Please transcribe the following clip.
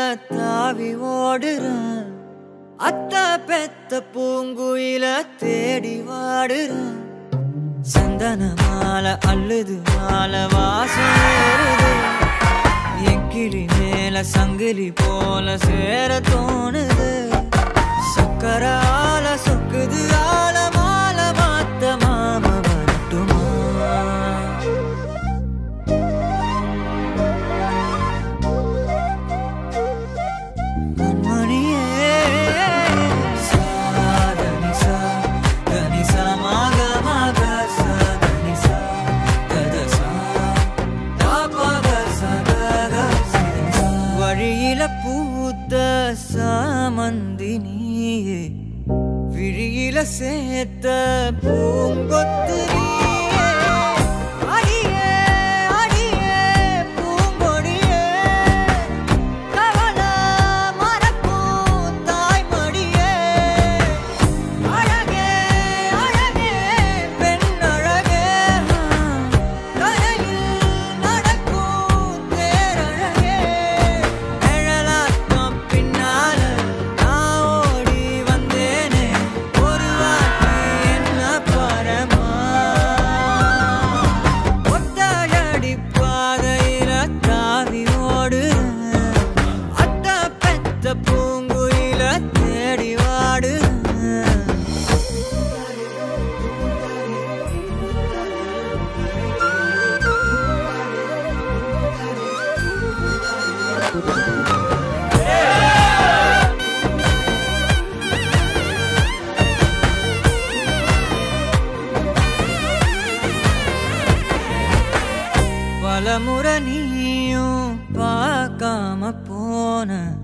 தாவி ஓடுறேன் அத்த பெத்த பூங்குயில தேடி வாடுறேன் சந்தன மாலை அள்ளுது மாலை வாசம் ஏறுது என் கிளி மேல சங்கிலி போல சேர தோணுது சக்கரால சொக்குது ஆல மால மாத்த மாம வரட்டுமா கண்மணியே சாதனி சா கனி சா மாக மாக சாதனி சா கத சா தாபக சகக சிதனி சா. வழியில பூத்த சாமந்தி நீயே விழியில சேர்த்த பூங்கொத்து நீயே. அடியே, அடியே, பூங்கொடியே கவல மறக்கும் தாய்மடியே அழகே அழகே பெண் அழகே கரையில் நடக்கும் தேரழகே நிழலாட்டம் பின்னால நான் ஓடி வந்தேனே ஒரு வாட்டி என்ன பரமா ஒத்தடி பாதையில தாவி ஓடுறேன் அத்த பெத்த பூங்குயில தேடி வாடுறேன் பலமுறை நீயும் பார்க்காம போன